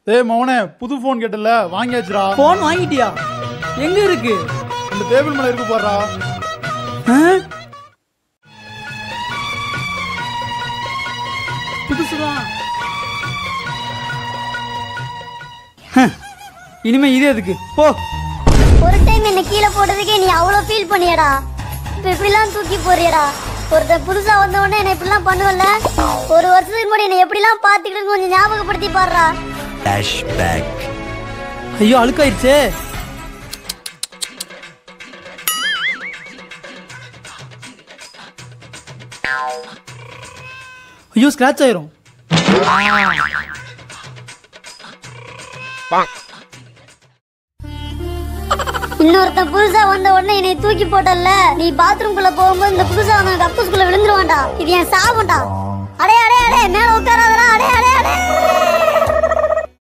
டேய் மவனே புது ஃபோன் கேட்டல வாங்கியாச்சுடா போன் வாங்கிட்டியா எங்க இருக்கு இந்த டேபிள் மேல இருக்கு பாருடா ஆ? புதுசுதான் ஹம். இனிமே இது எதுக்கு போ ஒரு டைம் என்ன கீழே போட்டதுக்கே நீ அவ்வளோ ஃபீல் பண்ணியடா இப்போ இப்படிலாம் தூக்கி போறியடா ஒருத்தன் புதுசா வந்த உடனே என்ன இப்படிலாம் பண்ணுவல்ல ஒரு வருஷத்துக்கு முன்னாடி என்னை எப்படிலாம் பார்த்துக்கிட்டு கொஞ்சம் ஞாபகப்படுத்தி பாடுறா Flashback. ஐயோ அழுக்காயிருச்சே ஐயோ ஸ்கிராச் ஆயிரும் இன்னொருத்தன் புதுசா வந்த உடனே என்னை தூக்கி போட்டல்ல நீ பாத்ரூம்குள்ள போகும்போது இந்த புதுசா வந்த கப்பூஸ்குள்ள விழுந்துருவான்டா இது என் சாபம்டா அடே அடே அடே மேல உட்காராதடா அடே அடே அடே